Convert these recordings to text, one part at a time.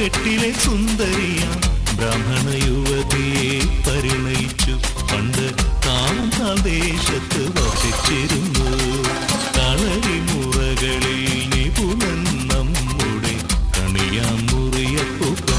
കെട്ടിലെ സുന്ദരിയാം ബ്രാഹ്മണ യുവതിയെ പരിണയിച്ചു പണ്ട് കാമം ദേശത്ത് വസിച്ചിരുന്നു കളരിമുറകളിൽ നിപുണൻ നമ്മുടെ കണിയാം മുറിയപ്പുകം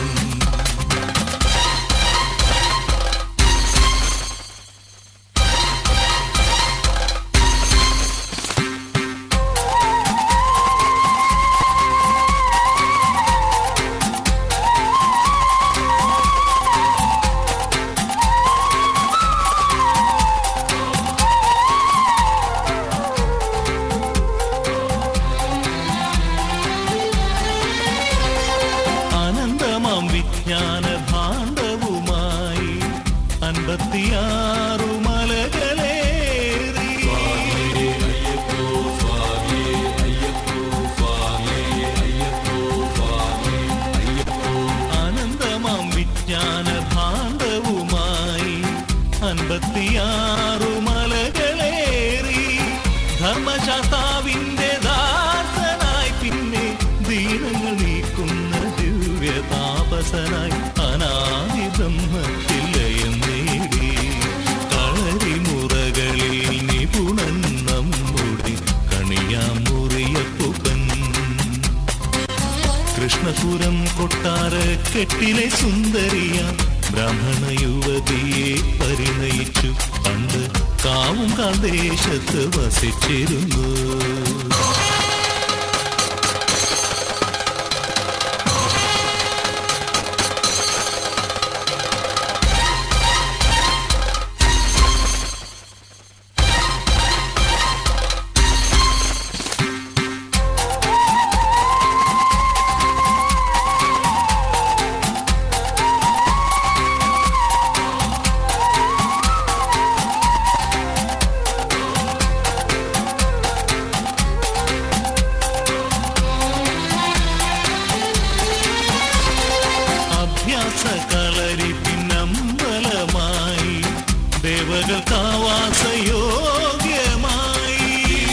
ആനന്ദമാം വിജ്ഞാന ഭാണ്ഡവുമായി അൻപത്തിയാറു മലകളേറി ആനന്ദമാം വിജ്ഞാന ഭാണ്ഡവുമായി അൻപത്തിയാറു മലകളേറി ധർമ്മശാസ്താവിന്റെ ദാസനായി പിന്നെ ദീനങ്ങൾ നീക്കുന്ന ദിവ്യ താപസനായി അനാദി ബ്രഹ്മത്തിലയം നേടി കളരിമുറകളിൽ നിപുണൻ നമ്മുടെ കണിയാം മുറിയപ്പുകൻ കൃഷ്ണപുരം കൊട്ടാര കെട്ടിലെ സുന്ദരിയ ബ്രാഹ്മണ യുവതിയെ പരിണയിച്ചു പണ്ട് കാവും കാദേശത്ത് വസിച്ചിരുന്നു അഭ്യാസ കളരി പിന്നമ്പലമായി ദേവകൾക്ക് ആവാസ യോഗ്യമായി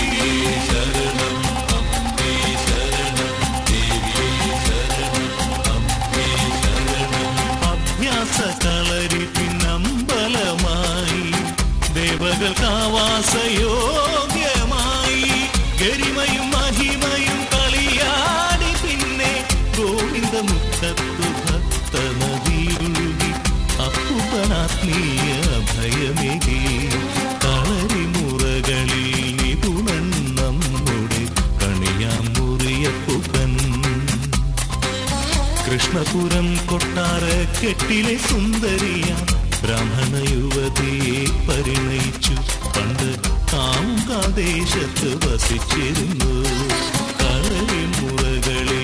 അഭ്യാസ കളരി പിന്നമ്പലമായി ദേവകൾക്ക് ആവാസ യോഗ്യമായി ഗരിമയും മഹിമയും കളിയാടി പിന്നെ ഗോവിന്ദമുഖത്തു ഭക്ത നദിയൊഴുകി അപ്പുപനാത്മീയ ഭയമേകി കളരിമുറകളിൽ നിപുണൻ നമ്മുടെ കണിയാം മുറിയപ്പുകൻ കൃഷ്ണപുരം കൊട്ടാര കെട്ടിലെ സുന്ദരിയ ബ്രാഹ്മണ യുവതിയെ പരിണയിച്ചു പണ്ട് കാമുകാദേശത്ത് വസിച്ചിരുന്നു കളരിമുറകളിൽ